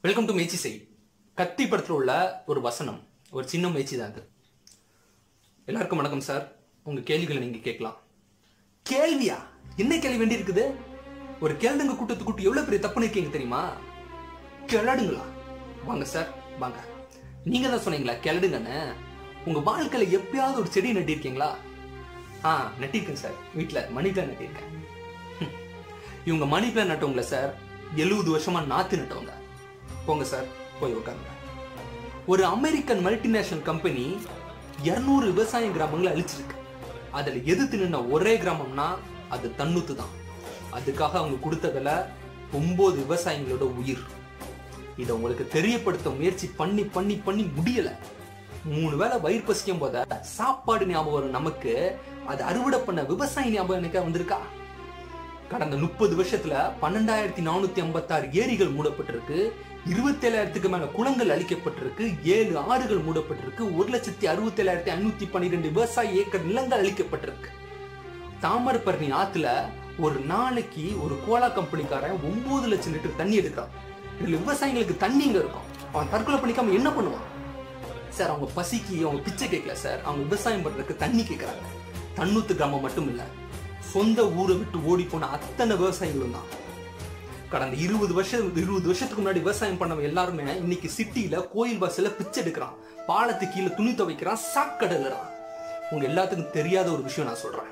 Welcome to மேய்ச்சி செய் கத்தி படத்தில் உள்ள ஒரு வசனம் ஒரு சின்ன முயற்சி தான் அது எல்லாருக்கும் வணக்கம் சார் உங்க கேள்விகளை நீங்க கேட்கலாம் கேள்வியா என்ன கேள்வி வேண்டி இருக்குது ஒரு கேளுங்க கூட்டத்து கூட்டி எவ்வளவு பெரிய தப்பு இருக்கீங்க தெரியுமா கிளடுங்களா வாங்க சார் வாங்க நீங்க தான் சொன்னீங்களா கிளடுங்கன்னு உங்க வாழ்க்கையில எப்பயாவது ஒரு செடி நட்டிருக்கீங்களா ஆ நட்டிருக்கேன் சார் வீட்டுல மணி பிளான் நட்டிருக்கேன் ஹம். இவங்க மணி பிளான் நட்டவங்கள சார் எழுபது வருஷமா நாத்து நட்டவங்க போங்க சார் போய் உட்காருங்க ஒரு அமெரிக்கன் மல்டிநேஷனல் கம்பெனி 200 விவசாய கிராமங்களை அழிச்சிருக்கு அதுல எதிர்த்து நின்ன ஒரே கிராமம்னா அது தன்னுத்து தான் அதுக்காக அவங்க கொடுத்த விலை ஒன்பது விவசாயிகளோட உயிர் இதை உங்களுக்கு தெரியப்படுத்த முயற்சி பண்ணி பண்ணி பண்ணி முடியல மூணு வேளை வயிறு பசிக்கும் போத சாப்பாடு ஞாபகம் வரும் நமக்கு அது அறுவடை பண்ண விவசாய ஞாபகம் எனக்கு வந்திருக்கா கடந்த முப்பது வருஷத்துல பன்னெண்டாயிரத்தி நானூத்தி ஐம்பத்தாறு ஏரிகள் மூடப்பட்டிருக்கு இருபத்தேழாயிரத்துக்கு மேல குளங்கள் அழிக்கப்பட்டிருக்கு ஏழு ஆறுகள் மூடப்பட்டிருக்கு ஒரு லட்சத்தி அறுபத்தி ஏழாயிரத்தி ஐநூத்தி பன்னிரெண்டு விவசாய ஏக்கர் நிலங்கள் அழிக்கப்பட்டிருக்கு தாமரபரணி ஆத்துல ஒரு நாளைக்கு ஒரு கோலா கம்பெனிக்காரன் ஒன்பது லட்சம் லிட்டர் தண்ணி எடுக்கிறான் இதுல விவசாயிகளுக்கு தண்ணி இங்க இருக்கும் அவன் தற்கொலை பண்ணிக்காம என்ன பண்ணுவான் சார் அவங்க பசிக்கு அவங்க பிச்சை கேட்கல சார் அவங்க விவசாயம் பண்றதுக்கு தண்ணி கேட்கறாங்க தன்னூத்து கிராமம் மட்டும் இல்ல சொந்த ஊரை விட்டு ஓடி போன அத்தனை விவசாயிகளும் தான் கடந்த இருபது வருஷம் இருபது வருஷத்துக்கு முன்னாடி விவசாயம் பண்ணவங்க எல்லாருமே இன்னைக்கு சிட்டியில கோயில் வாசல்ல பிச்சை எடுக்கிறான் பாலத்து கீழே துணி துவைக்கிறான் சாக்கடைகிறான் உங்க எல்லாத்துக்கும் தெரியாத ஒரு விஷயம் நான் சொல்றேன்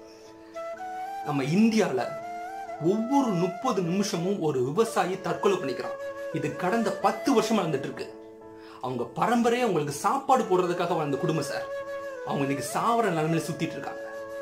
நம்ம இந்தியால ஒவ்வொரு முப்பது நிமிஷமும் ஒரு விவசாயி தற்கொலை பண்ணிக்கிறான் இது கடந்த பத்து வருஷமா நடந்துட்டு இருக்கு அவங்க பரம்பரையே அவங்களுக்கு சாப்பாடு போடுறதுக்காக வாழ்ந்த குடும்பம் சார் அவங்க இன்னைக்கு சாவர நிலைமையில சுத்திட்டு இருக்காங்க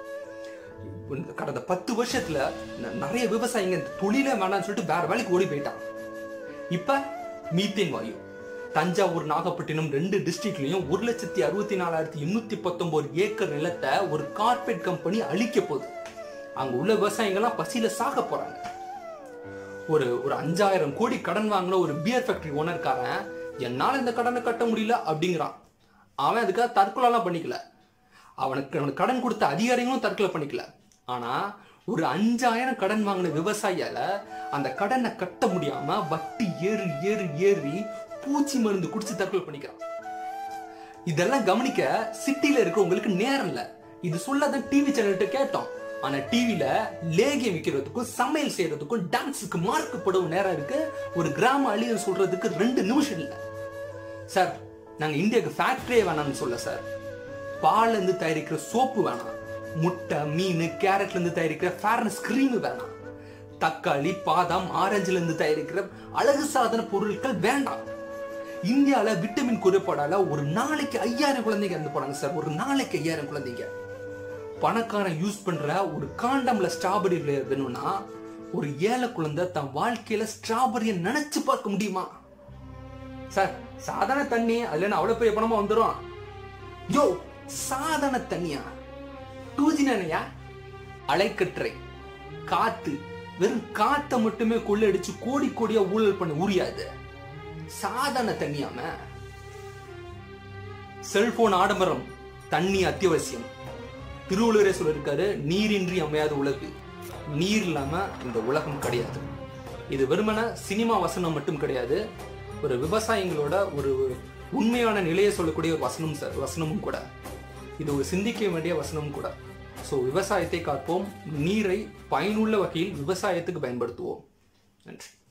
இந்த கடந்த பத்து வருஷத்துல ந- நிறைய விவசாயிங்க இந்த தொழிலே வேணாம்னு சொல்லிட்டு வேற வேலைக்கு ஓடி போயிட்டான் இப்ப மீத்தேன் வாயு தஞ்சாவூர் நாகப்பட்டினம் ரெண்டு டிஸ்ட்ரிக்ட்லயும் ஒரு லட்சத்தி அறுபத்தி நாலாயிரத்தி எண்ணூத்தி பத்தொன்பது ஏக்கர் நிலத்தை ஒரு கார்பரேட் கம்பெனி அழிக்க போகுது அங்க உள்ள விவசாயிகள்லாம் பசியில சாக போறாங்க ஒரு ஒரு அஞ்சாயிரம் கோடி கடன் வாங்கின ஒரு பியர் ஃபேக்டரி ஓனர்காரன் என்னால இந்த கடனை கட்ட முடியல அப்படிங்கிறான் அவன் அதுக்காக தற்கொலைலாம் பண்ணிக்கல அவனுக்கு அவனுக்கு கடன் கொடுத்த அதிகாரிகளும் தற்கொலை பண்ணிக்கல ஆனா ஒரு அஞ்சாயிரம் கடன் வாங்கின விவசாயியால அந்த கடனை கட்ட முடியாம வட்டி ஏறி ஏறி ஏறி பூச்சி மருந்து குடிச்சு தற்கொலை பண்ணிக்கிறான் இதெல்லாம் கவனிக்க சிட்டில இருக்கிறவங்களுக்கு நேரம் இல்ல இது சொல்லாதான் டிவி சேனல்கிட்ட கேட்டோம் ஆனா டிவில லேகியம் விற்கிறதுக்கும் சமையல் செய்யறதுக்கும் டான்ஸுக்கு மார்க் போடவும் நேரம் இருக்கு ஒரு கிராம அழிய சொல்றதுக்கு ரெண்டு நிமிஷம் இல்ல சார் நாங்க இந்தியாவுக்கு ஃபேக்டரியே வேணாம்னு சொல்ல சார் பால்ல இருந்து தயாரிக்கிற சோப்பு வேணாம் முட்டை மீன் கேரட்ல இருந்து தயாரிக்கிற ஃபேர்னஸ் கிரீம் வேணாம் தக்காளி பாதாம் ஆரஞ்சுல இருந்து தயாரிக்கிற அழகு சாதன பொருட்கள் வேண்டாம் இந்தியால விட்டமின் குறைபாடால ஒரு நாளைக்கு ஐயாயிரம் குழந்தைங்க இறந்து போனாங்க சார் ஒரு நாளைக்கு ஐயாயிரம் குழந்தைங்க பணக்காரன் யூஸ் பண்ற ஒரு காண்டம்ல ஸ்ட்ராபெரி ஃபிளேவர் வேணும்னா ஒரு ஏழை குழந்தை தன் வாழ்க்கையில ஸ்ட்ராபெரியை நினைச்சு பார்க்க முடியுமா சார் சாதாரண தண்ணி அதுல என்ன அவ்வளவு பெரிய பணமா வந்துரும் யோ சாதாரண தண்ணியா டூ ஜி நானையா அலைக்கற்றை காத்து வெறும் காத்தை மட்டுமே கொள்ளடிச்சு கோடி கோடியா ஊழல் பண்ண உரியாது சாதாரண தண்ணியாம செல்போன் ஆடம்பரம் தண்ணி அத்தியாவசியம் திருவள்ளுவரே சொல்லியிருக்காரு நீரின்றி அமையாத உலகு நீர் இல்லாம இந்த உலகம் கிடையாது இது வெறுமன சினிமா வசனம் மட்டும் கிடையாது ஒரு விவசாயிகளோட ஒரு உண்மையான நிலையை சொல்லக்கூடிய ஒரு வசனம் சார் வசனமும் கூட இது ஒரு சிந்திக்க வேண்டிய வசனமும் கூட ஸோ விவசாயத்தை காப்போம் நீரை பயனுள்ள வகையில் விவசாயத்துக்கு பயன்படுத்துவோம் நன்றி